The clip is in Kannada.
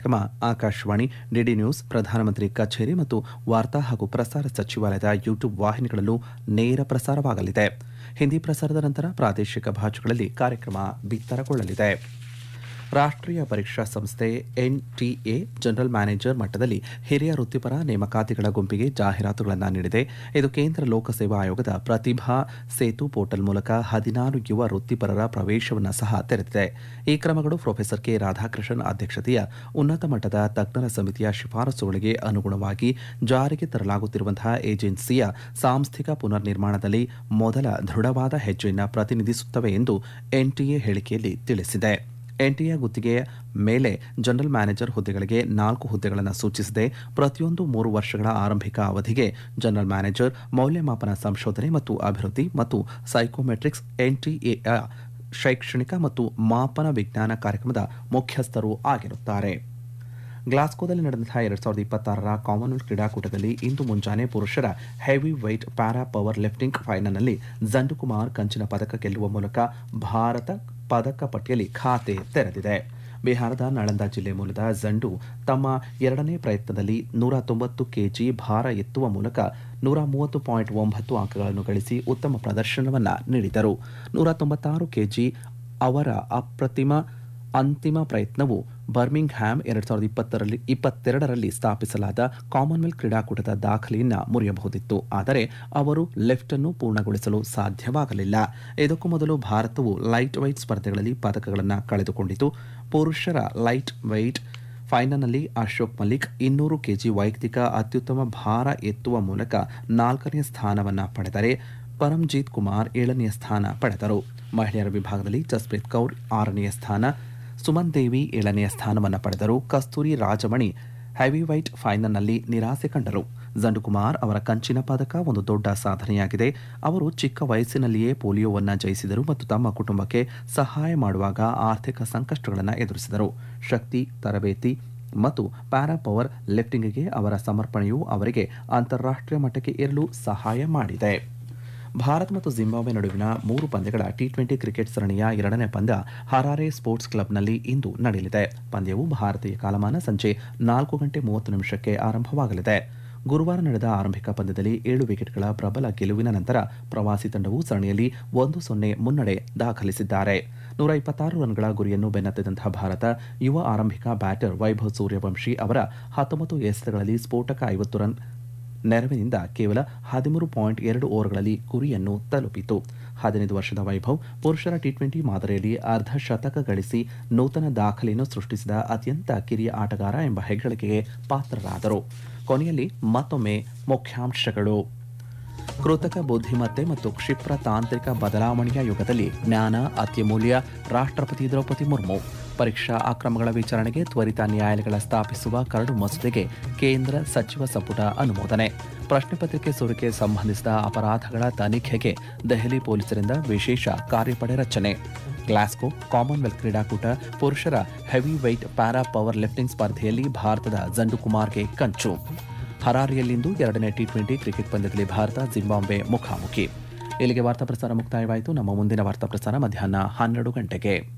ಕಾರ್ಯಕ್ರಮ ಆಕಾಶವಾಣಿ ಡಿಡಿ ನ್ಯೂಸ್ ಪ್ರಧಾನಮಂತ್ರಿ ಕಚೇರಿ ಮತ್ತು ವಾರ್ತಾ ಹಾಗೂ ಪ್ರಸಾರ ಸಚಿವಾಲಯದ ಯೂಟ್ಯೂಬ್ ವಾಹಿನಿಗಳಲ್ಲೂ ನೇರ ಪ್ರಸಾರವಾಗಲಿದೆ ಹಿಂದಿ ಪ್ರಸಾರದ ನಂತರ ಪ್ರಾದೇಶಿಕ ಭಾಷೆಗಳಲ್ಲಿ ಕಾರ್ಯಕ್ರಮ ಬಿತ್ತರಗೊಳ್ಳಲಿದೆ ರಾಷ್ಟ್ರೀಯ ಪರೀಕ್ಷಾ ಸಂಸ್ಥೆ ಎನ್ಟಿಎ ಜನರಲ್ ಮ್ಯಾನೇಜರ್ ಮಟ್ಟದಲ್ಲಿ ಹಿರಿಯ ವೃತ್ತಿಪರ ನೇಮಕಾತಿಗಳ ಗುಂಪಿಗೆ ಜಾಹೀರಾತುಗಳನ್ನು ನೀಡಿದೆ ಇದು ಕೇಂದ್ರ ಲೋಕಸೇವಾ ಆಯೋಗದ ಪ್ರತಿಭಾ ಸೇತು ಪೋರ್ಟಲ್ ಮೂಲಕ ಹದಿನಾರು ಯುವ ವೃತ್ತಿಪರರ ಪ್ರವೇಶವನ್ನು ಸಹ ತೆರೆದಿದೆ ಈ ಕ್ರಮಗಳು ಪ್ರೊಫೆಸರ್ ಕೆ ರಾಧಾಕೃಷ್ಣನ್ ಅಧ್ಯಕ್ಷತೆಯ ಉನ್ನತ ಮಟ್ಟದ ತಜ್ಞರ ಸಮಿತಿಯ ಶಿಫಾರಸುಗಳಿಗೆ ಅನುಗುಣವಾಗಿ ಜಾರಿಗೆ ತರಲಾಗುತ್ತಿರುವಂತಹ ಏಜೆನ್ಸಿಯ ಸಾಂಸ್ಥಿಕ ಪುನರ್ ನಿರ್ಮಾಣದಲ್ಲಿ ಮೊದಲ ದೃಢವಾದ ಹೆಜ್ಜೆಯನ್ನು ಪ್ರತಿನಿಧಿಸುತ್ತವೆ ಎಂದು ಎನ್ಟಿಎ ಹೇಳಿಕೆಯಲ್ಲಿ ತಿಳಿಸಿದೆ ಎನ್ಟಿಎ ಗುತ್ತಿಗೆಯ ಮೇಲೆ ಜನರಲ್ ಮ್ಯಾನೇಜರ್ ಹುದ್ದೆಗಳಿಗೆ ನಾಲ್ಕು ಹುದ್ದೆಗಳನ್ನು ಸೂಚಿಸಿದೆ ಪ್ರತಿಯೊಂದು ಮೂರು ವರ್ಷಗಳ ಆರಂಭಿಕ ಅವಧಿಗೆ ಜನರಲ್ ಮ್ಯಾನೇಜರ್ ಮೌಲ್ಯಮಾಪನ ಸಂಶೋಧನೆ ಮತ್ತು ಅಭಿವೃದ್ಧಿ ಮತ್ತು ಸೈಕೋಮೆಟ್ರಿಕ್ಸ್ ಎನ್ಟಿಎಯ ಶೈಕ್ಷಣಿಕ ಮತ್ತು ಮಾಪನ ವಿಜ್ಞಾನ ಕಾರ್ಯಕ್ರಮದ ಮುಖ್ಯಸ್ಥರು ಆಗಿರುತ್ತಾರೆ ಗ್ಲಾಸ್ಕೋದಲ್ಲಿ ನಡೆದಂತಹ ಎರಡ್ ಸಾವಿರದ ಇಪ್ಪತ್ತಾರರ ಕಾಮನ್ವೆಲ್ತ್ ಕ್ರೀಡಾಕೂಟದಲ್ಲಿ ಇಂದು ಮುಂಜಾನೆ ಪುರುಷರ heavy weight para power lifting ಫೈನಲ್ನಲ್ಲಿ ಜಂಡುಕುಮಾರ್ ಕಂಚಿನ ಪದಕ ಗೆಲ್ಲುವ ಮೂಲಕ ಭಾರತ ಪದಕ ಪಟ್ಟಿಯಲ್ಲಿ ಖಾತೆ ತೆರೆದಿದೆ ಬಿಹಾರದ ನಳಂದ ಜಿಲ್ಲೆ ಮೂಲದ ಜಂಡು ತಮ್ಮ ಎರಡನೇ ಪ್ರಯತ್ನದಲ್ಲಿ ನೂರ ತೊಂಬತ್ತು ಕೆಜಿ ಭಾರ ಎತ್ತುವ ಮೂಲಕ ನೂರ ಮೂವತ್ತು ಪಾಯಿಂಟ್ ಒಂಬತ್ತು ಅಂಕಗಳನ್ನು ಗಳಿಸಿ ಉತ್ತಮ ಪ್ರದರ್ಶನವನ್ನು ನೀಡಿದರು ನೂರ ತೊಂಬತ್ತಾರು ಕೆಜಿ ಅವರ ಅಪ್ರತಿಮ ಅಂತಿಮ ಪ್ರಯತ್ನವು ಬರ್ಮಿಂಗ್ ಹ್ಯಾಮ್ ಎರಡ್ ಸಾವಿರದ ಇಪ್ಪತ್ತರಲ್ಲಿ ಇಪ್ಪತ್ತೆರಡರಲ್ಲಿ ಸ್ಥಾಪಿಸಲಾದ ಕಾಮನ್ವೆಲ್ತ್ ಕ್ರೀಡಾಕೂಟದ ದಾಖಲೆಯನ್ನು ಮುರಿಯಬಹುದಿತ್ತು ಆದರೆ ಅವರು ಲಿಫ್ಟ್ ಅನ್ನು ಪೂರ್ಣಗೊಳಿಸಲು ಸಾಧ್ಯವಾಗಲಿಲ್ಲ ಇದಕ್ಕೂ ಮೊದಲು ಭಾರತವು ಲೈಟ್ ವೈಟ್ ಸ್ಪರ್ಧೆಗಳಲ್ಲಿ ಪದಕಗಳನ್ನು ಕಳೆದುಕೊಂಡಿತು ಪುರುಷರ ಲೈಟ್ ವೈಟ್ ಫೈನಲ್ನಲ್ಲಿ ಅಶೋಕ್ ಮಲಿಕ್ ಇನ್ನೂರು ಕೆಜಿ ವೈಯಕ್ತಿಕ ಅತ್ಯುತ್ತಮ ಭಾರ ಎತ್ತುವ ಮೂಲಕ ನಾಲ್ಕನೇ ಸ್ಥಾನವನ್ನು ಪಡೆದರೆ ಪರಮ್ಜೀತ್ ಕುಮಾರ್ ಏಳನೆಯ ಸ್ಥಾನ ಪಡೆದರು ಮಹಿಳೆಯರ ವಿಭಾಗದಲ್ಲಿ ಜಸ್ಪ್ರೀತ್ ಕೌರ್ ಆರನೆಯ ಸ್ಥಾನ ಸುಮನ್ ದೇವಿ ಏಳನೆಯ ಸ್ಥಾನವನ್ನು ಪಡೆದರು ಕಸ್ತೂರಿ ರಾಜಮಣಿ ಹೆವಿವೈಟ್ ಫೈನಲ್ನಲ್ಲಿ ನಿರಾಸೆ ಕಂಡರು ಜಂಡುಕುಮಾರ್ ಅವರ ಕಂಚಿನ ಪದಕ ಒಂದು ದೊಡ್ಡ ಸಾಧನೆಯಾಗಿದೆ ಅವರು ಚಿಕ್ಕ ವಯಸ್ಸಿನಲ್ಲಿಯೇ ಪೋಲಿಯೋವನ್ನು ಜಯಿಸಿದರು ಮತ್ತು ತಮ್ಮ ಕುಟುಂಬಕ್ಕೆ ಸಹಾಯ ಮಾಡುವಾಗ ಆರ್ಥಿಕ ಸಂಕಷ್ಟಗಳನ್ನು ಎದುರಿಸಿದರು ಶಕ್ತಿ ತರಬೇತಿ ಮತ್ತು ಪ್ಯಾರಾ ಪವರ್ ಲಿಫ್ಟಿಂಗ್ಗೆ ಅವರ ಸಮರ್ಪಣೆಯು ಅವರಿಗೆ ಅಂತಾರಾಷ್ಟ್ರೀಯ ಮಟ್ಟಕ್ಕೆ ಏರಲು ಸಹಾಯ ಮಾಡಿದೆ ಭಾರತ ಮತ್ತು ಜಿಂಬಾಬ್ವೆ ನಡುವಿನ ಮೂರು ಪಂದ್ಯಗಳ ಟಿ ಟ್ವೆಂಟಿ ಕ್ರಿಕೆಟ್ ಸರಣಿಯ ಎರಡನೇ ಪಂದ್ಯ ಹರಾರೆ ಸ್ಪೋರ್ಟ್ಸ್ ಕ್ಲಬ್ನಲ್ಲಿ ಇಂದು ನಡೆಯಲಿದೆ ಪಂದ್ಯವು ಭಾರತೀಯ ಕಾಲಮಾನ ಸಂಜೆ ನಾಲ್ಕು ಗಂಟೆ ಮೂವತ್ತು ನಿಮಿಷಕ್ಕೆ ಆರಂಭವಾಗಲಿದೆ ಗುರುವಾರ ನಡೆದ ಆರಂಭಿಕ ಪಂದ್ಯದಲ್ಲಿ ಏಳು ವಿಕೆಟ್ಗಳ ಪ್ರಬಲ ಗೆಲುವಿನ ನಂತರ ಪ್ರವಾಸಿ ತಂಡವು ಸರಣಿಯಲ್ಲಿ ಒಂದು ಸೊನ್ನೆ ಮುನ್ನಡೆ ದಾಖಲಿಸಿದ್ದಾರೆ ನೂರ ಇಪ್ಪತ್ತಾರು ರನ್ಗಳ ಗುರಿಯನ್ನು ಬೆನ್ನತ್ತಿದಂತಹ ಭಾರತ ಯುವ ಆರಂಭಿಕ ಬ್ಯಾಟರ್ ವೈಭವ್ ಸೂರ್ಯವಂಶಿ ಅವರ ಹತ್ತೊಂಬತ್ತು ಎಸೆತಗಳಲ್ಲಿ ಸ್ಫೋಟಕ ಐವತ್ತು ರನ್ ನೆರವಿನಿಂದ ಕೇವಲ ಹದಿಮೂರು ಪಾಯಿಂಟ್ ಎರಡು ಓವರ್ಗಳಲ್ಲಿ ಗುರಿಯನ್ನು ತಲುಪಿತು ಹದಿನೈದು ವರ್ಷದ ವೈಭವ್ ಪುರುಷರ ಟಿ ಟ್ವೆಂಟಿ ಮಾದರಿಯಲ್ಲಿ ಅರ್ಧ ಶತಕ ಗಳಿಸಿ ನೂತನ ದಾಖಲೆಯನ್ನು ಸೃಷ್ಟಿಸಿದ ಅತ್ಯಂತ ಕಿರಿಯ ಆಟಗಾರ ಎಂಬ ಹೆಗ್ಗಳಿಕೆಗೆ ಪಾತ್ರರಾದರು ಕೊನೆಯಲ್ಲಿ ಮತ್ತೊಮ್ಮೆ ಮುಖ್ಯಾಂಶಗಳು ಕೃತಕ ಬುದ್ಧಿಮತ್ತೆ ಮತ್ತು ಕ್ಷಿಪ್ರ ತಾಂತ್ರಿಕ ಬದಲಾವಣೆಯ ಯುಗದಲ್ಲಿ ಜ್ಞಾನ ಅತ್ಯಮೂಲ್ಯ ರಾಷ್ಟ್ರಪತಿ ದ್ರೌಪದಿ ಮುರ್ಮು ಪರೀಕ್ಷಾ ಅಕ್ರಮಗಳ ವಿಚಾರಣೆಗೆ ತ್ವರಿತ ನ್ಯಾಯಾಲಯಗಳ ಸ್ಥಾಪಿಸುವ ಕರಡು ಮಸೂದೆಗೆ ಕೇಂದ್ರ ಸಚಿವ ಸಂಪುಟ ಅನುಮೋದನೆ ಪ್ರಶ್ನೆ ಪತ್ರಿಕೆ ಸೋರಿಕೆ ಸಂಬಂಧಿಸಿದ ಅಪರಾಧಗಳ ತನಿಖೆಗೆ ದೆಹಲಿ ಪೊಲೀಸರಿಂದ ವಿಶೇಷ ಕಾರ್ಯಪಡೆ ರಚನೆ ಗ್ಲಾಸ್ಕೋ ಕಾಮನ್ವೆಲ್ತ್ ಕ್ರೀಡಾಕೂಟ ಪುರುಷರ heavy weight para power lifting ಸ್ಪರ್ಧೆಯಲ್ಲಿ ಭಾರತದ ಜಂಡುಕುಮಾರ್ಗೆ ಕಂಚು ಹರಾರಿಯಲ್ಲಿಂದು ಎರಡನೇ ಟಿ ಟ್ವೆಂಟಿ ಕ್ರಿಕೆಟ್ ಪಂದ್ಯದಲ್ಲಿ ಭಾರತ ಜಿಂಬಾಬ್ವೆ ಮುಖಾಮುಖಿ ಇಲ್ಲಿಗೆ ವಾರ್ತಾ ಪ್ರಸಾರ ಮುಕ್ತಾಯವಾಯಿತು ನಮ್ಮ ಮುಂದಿನ ವಾರ್ತಾ ಪ್ರಸಾರ ಮಧ್ಯಾಹ್ನ ಹನ್ನೆರಡು ಗಂಟೆಗೆ